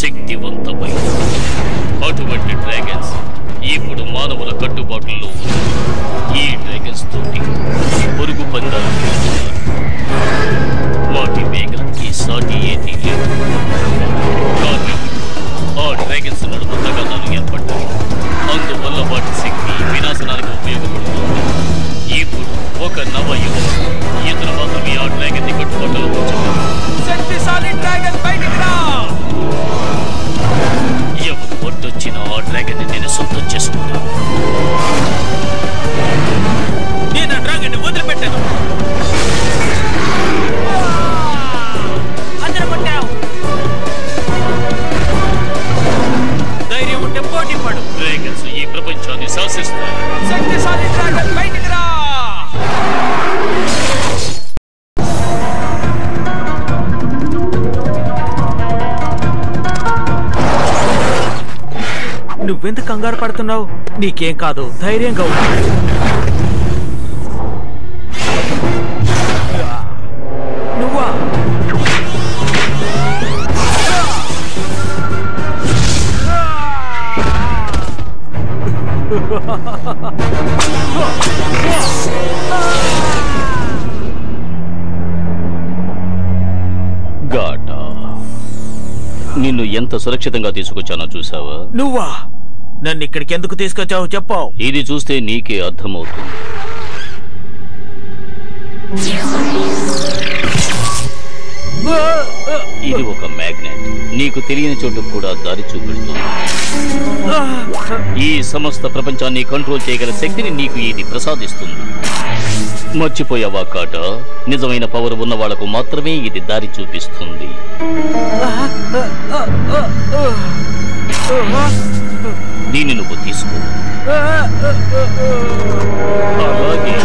శక్తివంతమైనది అటువంటి డ్రాగన్స్ ఇప్పుడు మానవుల కట్టుబాటులో ఉన్నాయి. ఈ డ్రాగన్స్ తోటి పొరుగు పందాలు గెలుస్తున్నారు. వాటి వేగానికి సాటి ఏది లేదు కానీ ఆ డ్రాగన్స్ నడుమ తగాదాలు ఏర్పడ్డాయి అందువల్ల వాటి శక్తి వినాశనానికి ఉపయోగపడుతుంది ఇప్పుడు ఒక నవ యువకుడు ఇతను మాత్రమే ఆ డ్రాగన్ ని కట్టుబాటులో ఉంచగలరు శక్తిశాలి డ్రాగన్ బయటికి రా ఎవరు ఒడ్డొచ్చిన ఆ డ్రాగన్ ని నేను సొంతం చేసుకుంటాను నేను ఆ డ్రాగన్ ని వదిలిపెట్టాను అందరూ కొట్టావు ధైర్యం ఉంటే పోటీ పడు డ్రాగన్స్ ఈ ప్రపంచాన్ని శాసిస్తాయి శక్తిశాలి డ్రాగన్ బయటికి రా నువ్వెందుకు కంగారు పడుతున్నావు నీకేం కాదు ధైర్యంగా ఉండు నువ్వా గాటా నిన్ను ఎంత సురక్షితంగా తీసుకొచ్చానో చూసావా నువ్వా నన్ను ఇక్కడికి ఎందుకు తీసుకొచ్చావు చెప్పావు ఇది చూస్తే నీకే అర్థమవుతుంది ఇది ఒక మ్యాగ్నెట్ నీకు తెలియని చోటు కూడా దారి చూపెడుతుంది ఈ సమస్త ప్రపంచాన్ని కంట్రోల్ చేయగల శక్తిని నీకు ఇది ప్రసాదిస్తుంది మర్చిపోయావా కాట నిజమైన పవర్ ఉన్న వాళ్లకు మాత్రమే ఇది దారి చూపిస్తుంది దీన్ని నువ్వు తీసుకో అలాగే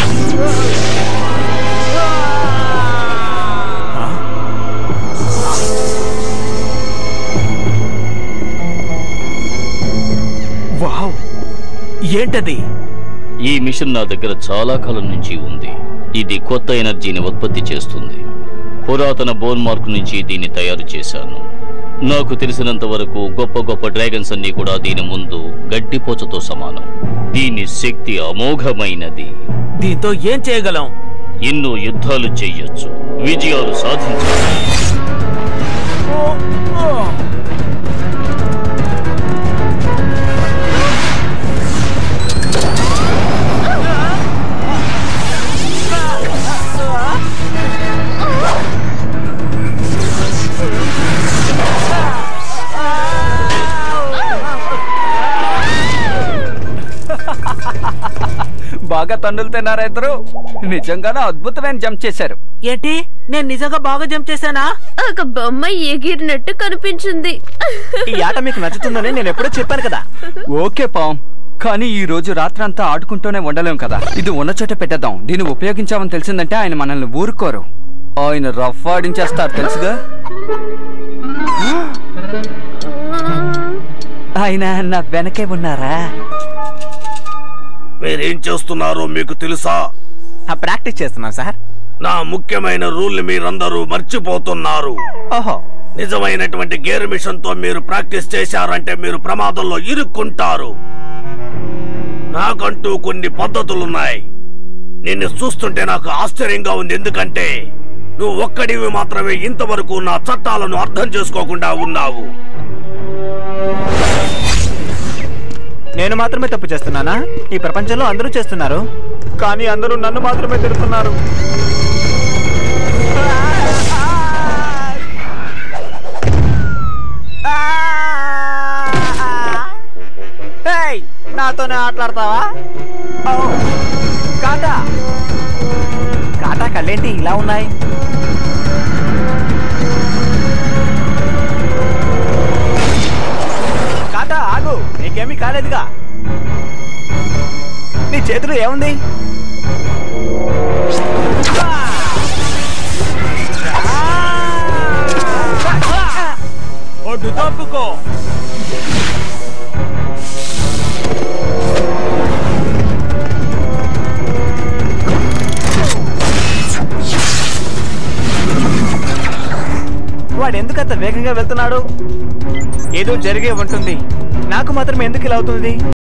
వావ్ ఏంటది ఈ మిషన్ నా దగ్గర చాలా కాలం నుంచి ఉంది ఇది కొత్త ఎనర్జీని ఉత్పత్తి చేస్తుంది పురాతన బోన్ మార్క్ నుంచి దీన్ని తయారు చేశాను నాకు తెలిసినంత వరకు గొప్ప గొప్ప డ్రాగన్స్ అన్ని కూడా దీని ముందు గడ్డిపోచతో సమానం దీని శక్తి అమోఘమైనది దీంతో ఏం చేయగలం ఎన్నో యుద్ధాలు చెయ్యొచ్చు విజయాలు సాధించవచ్చు బాగా తన్నులు తిన్నారా ఇద్దరు నిజంగానే అద్భుతమైన జంప్ చేశారు ఏంటి నేను నిజంగా బాగా జంప్ చేశానా ఒక బొమ్మ ఎగిరినట్టు కనిపించింది ఈ ఆట మీకు నచ్చుతుందని నేను ఎప్పుడో చెప్పాను కదా ఓకే పాం కానీ ఈ రోజు రాత్రంతా ఆడుకుంటూనే ఉండలేం కదా ఇది ఉన్న చోట పెట్టేద్దాం దీన్ని ఉపయోగించామని తెలిసిందంటే ఆయన మనల్ని ఊరుకోరు ఆయన రఫ్ ఆడించేస్తారు తెలుసుగా ఆయన నా వెనకే ఉన్నారా మీరేం చేస్తున్నారో మీకు తెలుసా ఆ ప్రాక్టీస్ చేస్తున్నాను సార్ నా ముఖ్యమైన రూల్ మీరందరూ మర్చిపోతున్నారు ఓహో నిజమైనటువంటి గేర్ మిషన్ తో మీరు ప్రాక్టీస్ చేశారంటే మీరు ప్రమాదంలో ఇరుక్కుంటారు నాకంటూ కొన్ని పద్ధతులున్నాయి నిన్ను చూస్తుంటే నాకు ఆశ్చర్యంగా ఉంది ఎందుకంటే నువ్వు ఒక్కడివి మాత్రమే ఇంతవరకు నా చట్టాలను అర్థం చేసుకోకుండా ఉన్నావు నేను మాత్రమే తప్పు చేస్తున్నానా ఈ ప్రపంచంలో అందరూ చేస్తున్నారు కానీ అందరూ నన్ను మాత్రమే తిడుతున్నారు ఏయ్, నాతోనే ఆటలాడతావా ఓ, కాటా కాటా కళ్ళేంటి ఇలా ఉన్నాయి కాటా ఆగు నీకేమీ కాలేదుగా నీ చేతిలో ఏముంది ఒడ్డు తప్పుకో వాడు ఎందుకు అంత వేగంగా వెళ్తున్నాడు ఏదో జరిగే ఉంటుంది నాకు మాత్రం ఎందుకు ఇలా అవుతుంది